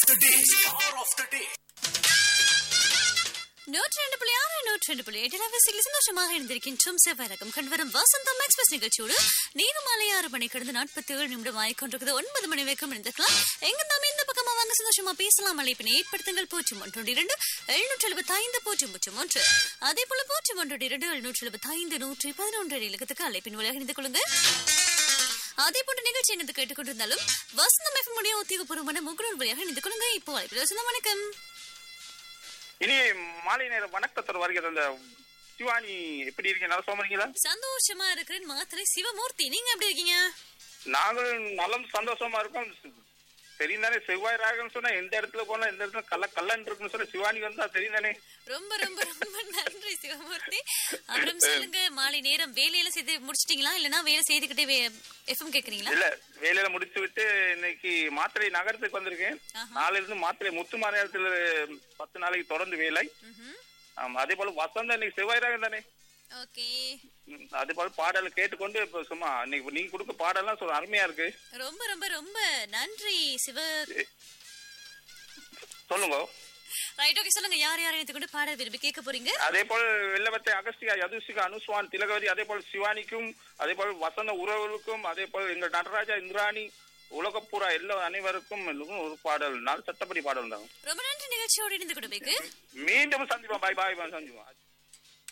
the day. Star of the day. நூற்றி ரெண்டு புள்ளி ஆறு நூற்றி ரெண்டு புள்ளி எட்டு வயசில் சந்தோஷமாக இருந்திருக்கின்றோம் செவ்வாய்ரகம் கண்வரும் வசந்தம் எக்ஸ்பிரஸ் நிகழ்ச்சியோடு நேரம் மாலை ஆறு மணி கடந்து நாற்பத்தி ஏழு நிமிடம் ஆயிக்கொண்டிருக்குது ஒன்பது மணி வரைக்கும் இருந்திருக்கலாம் எங்க நாம இந்த பக்கமா வாங்க சந்தோஷமா பேசலாம் அழைப்பினை ஏற்படுத்துங்கள் பூஜ்ஜியம் ஒன்று இரண்டு எழுநூற்றி எழுபத்தி ஐந்து பூஜ்ஜியம் பூஜ்ஜியம் ஒன்று அதே போல பூஜ்ஜியம் ஒன்று இரண்டு எழுநூற்றி எழுபத்தி ஐந்து நூற்றி பதினொன்று இலக்கத்துக்கு அழைப்பின் வழியாக இணைந்து கொள்ளுங்க அதே போன்ற நிகழ்ச்சி என்னது கேட்டுக்கொண்டிருந்தாலும் வசந்தம் எஃப்எம் உடைய உத்தியோகபூர்வமான முகநூல் வழியாக இணைந்து கொள்ளுங்க இப்போ அழைப்பில் வசந்தம் வணக்கம் இனி மாலை நேரம் வணக்கத்தோட வருகிறது அந்த சிவானி எப்படி இருக்கீங்க நல்லா சோமரிங்களா சந்தோஷமா இருக்கிறேன் மாத்திரை சிவமூர்த்தி நீங்க எப்படி இருக்கீங்க நாங்கள் நலம் சந்தோஷமா இருக்கோம் தெரியும் தானே செவ்வாய் ராகன்னு சொன்னா எந்த இடத்துல போனா எந்த இடத்துல கல்ல கல்லன் இருக்குன்னு சொன்னா சிவானி வந்தா தெரியும் தானே ரொம்ப ரொம்ப ரொம்ப நன்றி சிவமூர்த்தி அப்புறம் சொல்லுங்க மாலை நேரம் வேலையில செய்து முடிச்சிட்டீங்களா இல்லனா வேலை செய்துக்கிட்டே எஃப்எம் கேக்குறீங்களா இல்ல வேலையில முடிச்சு விட்டு இன்னைக்கு மாத்திரை நகரத்துக்கு வந்திருக்கேன் ஆஹா. நாளைல இருந்து மாத்திரை முத்து மாநிலத்துல பத்து நாளைக்கு தொடர்ந்து வேலை ம்ஹும். ஆமா அதே போல வசந்தம் இன்னைக்கு செவ்வாய் ராகம் தானே ஓகே ம், அதே போல பாடல் கேட்டுக்கொண்டு இப்ப சும்மா இன்னைக்கு நீங்க கொடுக்க பாடல்லாம் சொல்ல அருமையா இருக்கு ரொம்ப ரொம்ப ரொம்ப நன்றி சிவ சொல்லுங்க ரைட் ஓகே சொல்லுங்க யார் யார் எடுத்து கொண்டு பாட விரும்பி கேட்க போறீங்க அதே போல் வெள்ளவத்தை அகஸ்தியா யதுஷிகா அனுஸ்வான் திலகவதி அதே போல் சிவானிக்கும் அதே போல் வசந்த உறவுகளுக்கும் அதே போல் எங்கள் நடராஜா இந்திராணி உலகப்பூரா எல்லா அனைவருக்கும் ஒரு பாடல் நாள் சட்டப்படி பாடல் தான் ரொம்ப நன்றி நிகழ்ச்சியோடு இணைந்து கொடுமைக்கு மீண்டும் சந்திப்போம் பாய் பாய் சந்திப்போம்